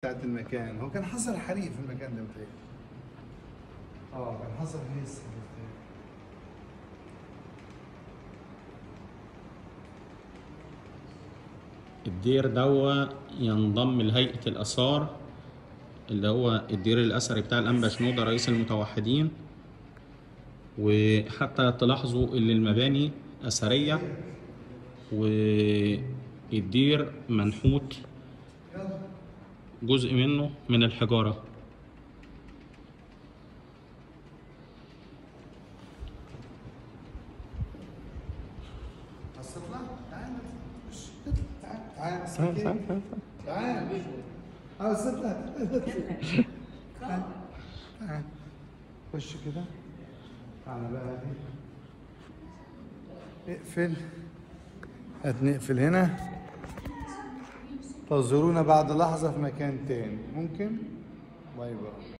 بتاعت المكان هو كان حصل حريق في المكان ده بتاعي اه كان حصل هيس بتاعي. الدير دوا ينضم لهيئة الآثار اللي هو الدير الأثري بتاع الأنبا شنودة رئيس المتوحدين وحتى تلاحظوا إن المباني أثرية والدير منحوت جزء منه من الحجارة بس اطلع تعال خش اطلع تعال تعال تعال تعال اه بس اطلع تعال تعال خش كده تعالى بقى هادي اقفل هتنقفل هنا تنظرونا بعد لحظة في مكان تاني ممكن باي باي